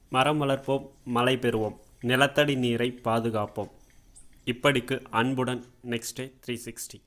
மரம் வளர்ப்போம் மழை பெறுவோம் நிலத்தடி நீரை பாதுகாப்போம் இப்படிக்கு அன்புடன் next day three sixty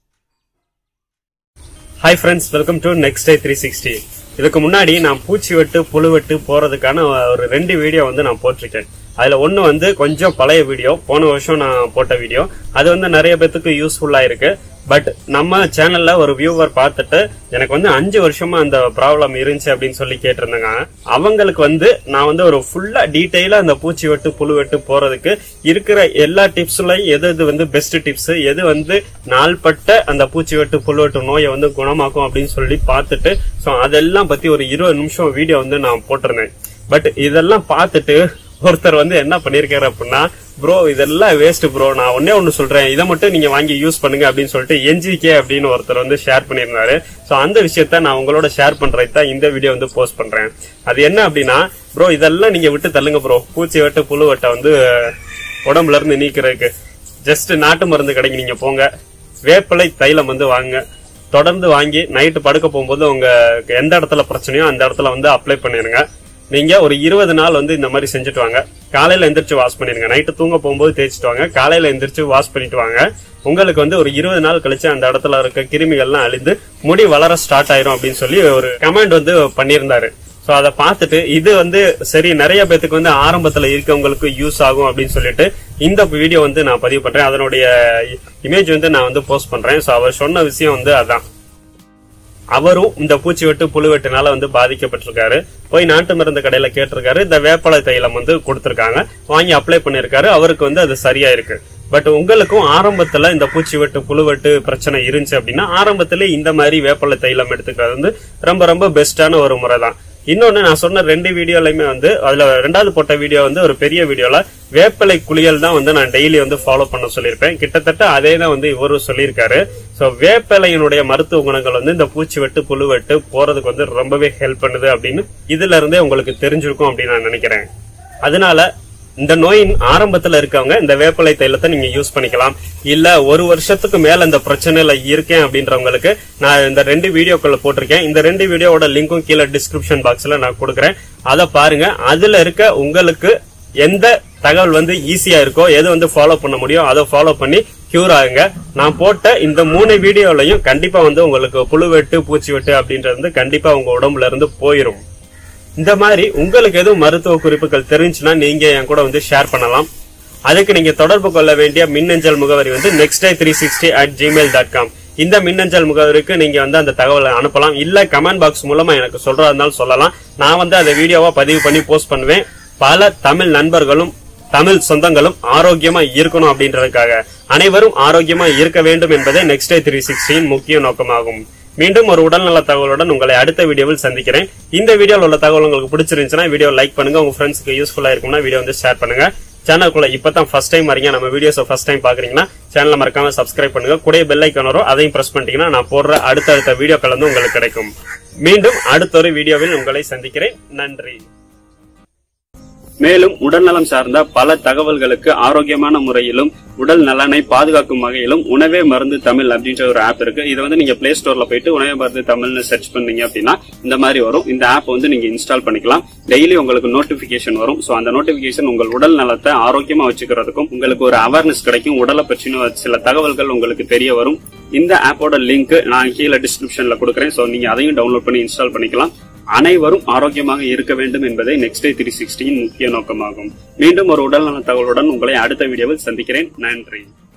hi friends welcome to next day three sixty இதுக்கு முன்னாடி நான் பூச்சி வெட்டு புழு வெட்டு போறதுக்கான ஒரு ரெண்டு வீடியோ வந்து நான் போட்டிருக்கேன் அதுல ஒன்னு வந்து கொஞ்சம் பழைய வீடியோ போன வருஷம் நான் போட்ட வீடியோ அது வந்து நிறைய பேத்துக்கு யூஸ்ஃபுல்லா இருக்கு பட் நம்ம சேனல்ல ஒரு வியூவர் பார்த்துட்டு எனக்கு வந்து அஞ்சு வருஷமா அந்த ப்ராப்ளம் இருந்துச்சு அப்படின்னு சொல்லி கேட்டிருந்தாங்க அவங்களுக்கு வந்து நான் வந்து ஒரு ஃபுல்லா டீட்டெயிலா அந்த பூச்சி வெட்டு புழு வெட்டு போறதுக்கு இருக்கிற எல்லா டிப்ஸ்லயும் எது எது வந்து பெஸ்ட் டிப்ஸ் எது வந்து நாள்பட்ட அந்த பூச்சி வெட்டு புழு வெட்டு நோயை வந்து குணமாக்கும் அப்படின்னு சொல்லி பார்த்துட்டு ஸோ அதெல்லாம் பத்தி ஒரு இருபது நிமிஷம் வீடியோ வந்து நான் போட்டிருந்தேன் பட் இதெல்லாம் பார்த்துட்டு ஒருத்தர் வந்து என்ன பண்ணிருக்காரு அப்படின்னா ப்ரோ இதெல்லாம் வேஸ்ட் ப்ரோ நான் ஒன்னே ஒன்னு சொல்றேன் இதை மட்டும் நீங்க வாங்கி யூஸ் பண்ணுங்க அப்படின்னு சொல்லிட்டு என்ஜிகே அப்படின்னு ஒருத்தர் வந்து ஷேர் பண்ணியிருந்தாரு சோ அந்த விஷயத்த நான் உங்களோட ஷேர் பண்றது தான் இந்த வீடியோ வந்து போஸ்ட் பண்றேன் அது என்ன அப்படின்னா ப்ரோ இதெல்லாம் நீங்க விட்டு தள்ளுங்க ப்ரோ பூச்சி வெட்டு புழு வெட்டை வந்து உடம்புல இருந்து நீக்கிறதுக்கு ஜஸ்ட் நாட்டு மருந்து கடைக்கு நீங்க போங்க வேப்பிலை தைலம் வந்து வாங்குங்க தொடர்ந்து வாங்கி நைட்டு படுக்க போகும்போது உங்க எந்த இடத்துல பிரச்சனையோ அந்த இடத்துல வந்து அப்ளை பண்ணிருங்க நீங்க ஒரு இருபது நாள் வந்து இந்த மாதிரி செஞ்சுட்டு வாங்க காலையில எந்திரிச்சு வாஷ் பண்ணிருங்க நைட்டு தூங்க போகும்போது தேய்ச்சிட்டு வாங்க காலையில எந்திரிச்சு வாஷ் பண்ணிட்டு வாங்க உங்களுக்கு வந்து ஒரு இருபது நாள் கழிச்சு அந்த இடத்துல இருக்க கிருமிகள்லாம் அழிந்து முடி வளர ஸ்டார்ட் ஆயிரும் அப்படின்னு சொல்லி ஒரு கமெண்ட் வந்து பண்ணியிருந்தாரு சோ அதை பார்த்துட்டு இது வந்து சரி நிறைய பேத்துக்கு வந்து ஆரம்பத்துல இருக்கவங்களுக்கு யூஸ் ஆகும் அப்படின்னு சொல்லிட்டு இந்த வீடியோ வந்து நான் பதிவு பண்றேன் அதனுடைய இமேஜ் வந்து நான் வந்து போஸ்ட் பண்றேன் சோ அவர் சொன்ன விஷயம் வந்து அதான் அவரும் இந்த பூச்சி வெட்டு புழு வெட்டுனால வந்து பாதிக்கப்பட்டிருக்காரு போய் நாட்டு மருந்து கடையில கேட்டிருக்காரு இந்த வேப்பலை தைலம் வந்து கொடுத்திருக்காங்க வாங்கி அப்ளை பண்ணிருக்காரு அவருக்கு வந்து அது சரியா இருக்கு பட் உங்களுக்கும் ஆரம்பத்துல இந்த பூச்சி வெட்டு புழு வெட்டு பிரச்சனை இருந்துச்சு அப்படின்னா ஆரம்பத்திலே இந்த மாதிரி வேப்பலை தைலம் எடுத்துக்கிறது வந்து ரொம்ப ரொம்ப பெஸ்டான ஒரு முறை தான் இன்னொன்னு நான் சொன்ன ரெண்டு வீடியோலயுமே வந்து அதுல ரெண்டாவது போட்ட வீடியோ வந்து ஒரு பெரிய வீடியோல வேப்பிலை குளியல் தான் வந்து நான் டெய்லி வந்து ஃபாலோ பண்ண சொல்லியிருப்பேன் கிட்டத்தட்ட அதே தான் வந்து இவரும் சொல்லியிருக்காரு சோ வேப்பிலையினுடைய மருத்துவ குணங்கள் வந்து இந்த பூச்சி வெட்டு புழு வெட்டு போறதுக்கு வந்து ரொம்பவே ஹெல்ப் பண்ணுது அப்படின்னு இதுல இருந்தே உங்களுக்கு தெரிஞ்சிருக்கும் அப்படின்னு நான் நினைக்கிறேன் அதனால இந்த நோயின் ஆரம்பத்துல இருக்கவங்க இந்த வேப்பிலை தைலத்தை நீங்க யூஸ் பண்ணிக்கலாம் இல்ல ஒரு வருஷத்துக்கு மேல இந்த பிரச்சனையில இருக்கேன் அப்படின்றவங்களுக்கு நான் இந்த ரெண்டு வீடியோக்களை போட்டிருக்கேன் இந்த ரெண்டு வீடியோவோட லிங்க்கும் கீழே டிஸ்கிரிப்ஷன் பாக்ஸ்ல நான் கொடுக்குறேன் அதை பாருங்க அதுல இருக்க உங்களுக்கு எந்த தகவல் வந்து ஈஸியா இருக்கோ எது வந்து ஃபாலோ பண்ண முடியும் அதை ஃபாலோ பண்ணி கியூர் ஆகுங்க நான் போட்ட இந்த மூணு வீடியோலையும் கண்டிப்பா வந்து உங்களுக்கு புழு வெட்டு பூச்சி வெட்டு அப்படின்றது வந்து கண்டிப்பா உங்க உடம்புல இருந்து போயிரும் இந்த மாதிரி உங்களுக்கு எதுவும் மருத்துவ குறிப்புகள் தெரிஞ்சுன்னா நீங்க என் கூட வந்து ஷேர் பண்ணலாம் அதுக்கு நீங்க தொடர்பு கொள்ள வேண்டிய மின்னஞ்சல் முகவரி வந்து next day three sixty at Gmail dot com இந்த மின்னஞ்சல் முகவரிக்கு நீங்க வந்து அந்த தகவலை அனுப்பலாம் இல்ல கமெண்ட் பாக்ஸ் மூலமா எனக்கு சொல்றதா இருந்தாலும் சொல்லலாம் நான் வந்து அந்த வீடியோவா பதிவு பண்ணி போஸ்ட் பண்ணுவேன் பல தமிழ் நண்பர்களும் தமிழ் சொந்தங்களும் ஆரோக்கியமா இருக்கணும் அப்படின்றதுக்காக அனைவரும் ஆரோக்கியமா இருக்க வேண்டும் என்பதே நெக்ஸ்ட் டே த்ரீ சிக்ஸ்டியின் முக்கிய நோக்கமாகும் மீண்டும் ஒரு உடல்நல தகவலுடன் உங்களை அடுத்த வீடியோவில் சந்திக்கிறேன் இந்த வீடியோவில் உள்ள தகவல் உங்களுக்கு பிடிச்சிருந்துச்சுன்னா வீடியோ லைக் பண்ணுங்க உங்க ஃப்ரெண்ட்ஸ்க்கு யூஸ்ஃபுல்லா இருக்கும்னா வீடியோ வந்து ஷேர் பண்ணுங்க சேனலுக்குள்ள இப்பதான் ஃபர்ஸ்ட் டைம் வரீங்க நம்ம வீடியோஸ் ஃபர்ஸ்ட் டைம் பாக்குறீங்கன்னா சேனலை மறக்காம சப்ஸ்கிரைப் பண்ணுங்க கூட பெல் ஐக்கான் வரும் அதையும் பிரஸ் பண்ணிட்டீங்கன்னா நான் போடுற அடுத்தடுத்த வீடியோக்கள் வந்து உங்களுக்கு கிடைக்கும் மீண்டும் அடுத்த ஒரு வீடியோவில் உங்களை சந்திக்கிறேன் நன்றி மேலும் உடல்நலம் சார்ந்த பல தகவல்களுக்கு ஆரோக்கியமான முறையிலும் உடல் நலனை பாதுகாக்கும் வகையிலும் உணவே மருந்து தமிழ் அப்படின்ற ஒரு ஆப் இருக்கு இதை வந்து நீங்க பிளே ஸ்டோர்ல போயிட்டு உணவே மருந்து தமிழ்னு சர்ச் பண்ணீங்க அப்படின்னா இந்த மாதிரி வரும் இந்த ஆப் வந்து நீங்க இன்ஸ்டால் பண்ணிக்கலாம் டெய்லி உங்களுக்கு நோட்டிபிகேஷன் வரும் சோ அந்த நோட்டிபிகேஷன் உங்கள் உடல் நலத்தை ஆரோக்கியமா வச்சுக்கிறதுக்கும் உங்களுக்கு ஒரு அவேர்னஸ் கிடைக்கும் உடலை பற்றின சில தகவல்கள் உங்களுக்கு தெரிய வரும் இந்த ஆப்போட லிங்க் நான் கீழே டிஸ்கிரிப்ஷன்ல கொடுக்குறேன் சோ நீங்க அதையும் டவுன்லோட் பண்ணி இன்ஸ்டால் பண்ணிக்கலாம் அனைவரும் ஆரோக்கியமாக இருக்க வேண்டும் என்பதை நெக்ஸ்ட் டே த்ரீ சிக்ஸ்டியின் முக்கிய நோக்கமாகும் மீண்டும் ஒரு உடல்நல தகவலுடன் உங்களை அடுத்த வீடியோவில் சந்திக்கிறேன் நன்றி